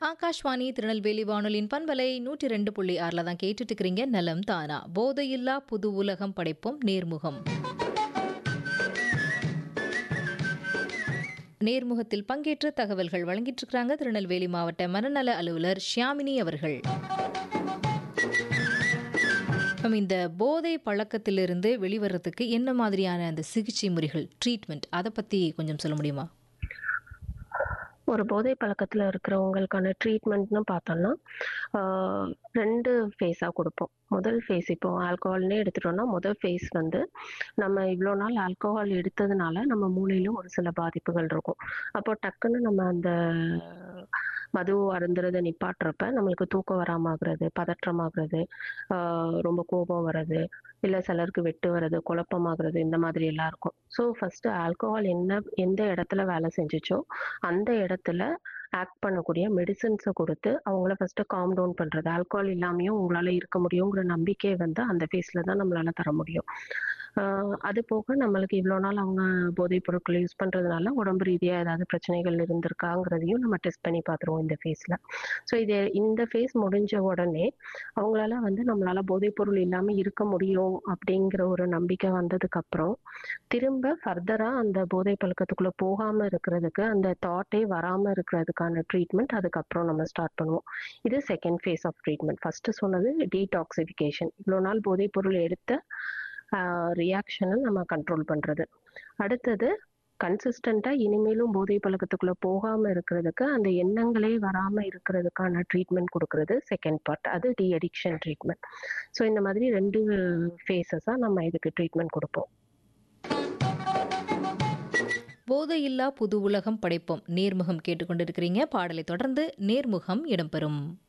ஆகாஷ்வாணி திருநெல்வேலி வானொலியின் பண்பலை நூற்றி ரெண்டு புள்ளி ஆறில் தான் கேட்டுட்டு இருக்கிறீங்க நலம் தானா போதையில்லா புது உலகம் படைப்போம் நேர்முகம் நேர்முகத்தில் பங்கேற்று தகவல்கள் வழங்கிட்டு இருக்கிறாங்க திருநெல்வேலி மாவட்ட மனநல அலுவலர் ஷியாமினி அவர்கள் மேம், இந்த போதை பழக்கத்திலிருந்து வெளிவரத்துக்கு என்ன மாதிரியான அந்த சிகிச்சை முறைகள் ட்ரீட்மெண்ட் அதை பற்றி கொஞ்சம் சொல்ல முடியுமா ஒரு போதை பழக்கத்தில் இருக்கிறவங்களுக்கான ட்ரீட்மெண்ட்னு பார்த்தோம்னா ஆஹ் ரெண்டு ஃபேஸாக கொடுப்போம் முதல் ஃபேஸ் இப்போ ஆல்கஹால்னே எடுத்துட்டோம்னா முதல் ஃபேஸ் வந்து நம்ம இவ்வளோ நாள் ஆல்கஹால் எடுத்ததுனால நம்ம மூளையிலும் ஒரு சில பாதிப்புகள் இருக்கும் அப்போ டக்குன்னு நம்ம அந்த மது அருந்துறதை நிப்பாட்டுறப்ப நம்மளுக்கு தூக்கம் வராம ஆகுறது பதற்றமாகிறது ஆஹ் ரொம்ப கோபம் வர்றது இல்லை சிலருக்கு வெட்டு வர்றது குழப்பமாகிறது இந்த மாதிரி எல்லாம் இருக்கும் ஸோ ஃபர்ஸ்ட் ஆல்கஹால் என்ன எந்த இடத்துல வேலை செஞ்சுச்சோ அந்த இடத்துல ஆக்ட் பண்ணக்கூடிய மெடிசின்ஸை கொடுத்து அவங்கள ஃபர்ஸ்ட் காம் டவுன் பண்றது ஆல்கஹால் இல்லாமையும் உங்களால இருக்க முடியுங்கிற நம்பிக்கையை வந்து அந்த ஃபேஸ்ல தான் நம்மளால தர முடியும் ஆஹ் அது போக நம்மளுக்கு இவ்வளோ நாள் அவங்க போதைப் பொருட்களை யூஸ் பண்றதுனால உடம்பு ரீதியா ஏதாவது பிரச்சனைகள் இருந்திருக்காங்கிறதையும் நம்ம டெஸ்ட் பண்ணி பார்த்துருவோம் இந்த ஃபேஸ்ல ஸோ இது இந்த ஃபேஸ் முடிஞ்ச உடனே அவங்களால வந்து நம்மளால போதைப் பொருள் இல்லாம இருக்க முடியும் அப்படிங்கிற ஒரு நம்பிக்கை வந்ததுக்கு அப்புறம் திரும்ப ஃபர்தரா அந்த போதை பழக்கத்துக்குள்ள போகாம இருக்கிறதுக்கு அந்த தாட்டே வராம இருக்கிறதுக்கான ட்ரீட்மெண்ட் அதுக்கப்புறம் நம்ம ஸ்டார்ட் பண்ணுவோம் இது second phase of treatment first சொன்னது டீடாக்சிஃபிகேஷன் இவ்வளோ நாள் போதைப் பொருள் எடுத்த ரியாக்ஷனை நம்ம கண்ட்ரோல் பண்றது அடுத்தது கன்சிஸ்டண்டா இனிமேலும் போதை பழக்கத்துக்குள்ள போகாம இருக்கிறதுக்கு அந்த எண்ணங்களே வராம இருக்கிறதுக்கான ட்ரீட்மெண்ட் கொடுக்கறது செகண்ட் பார்ட் அது டி அடிக்ஷன் ட்ரீட்மெண்ட் ஸோ இந்த மாதிரி ரெண்டு ஃபேஸஸா நம்ம இதுக்கு ட்ரீட்மெண்ட் கொடுப்போம் போதையில்லா புது உலகம் படைப்போம் நேர்முகம் கேட்டுக்கொண்டிருக்கிறீங்க பாடலை தொடர்ந்து நேர்முகம் இடம்பெறும்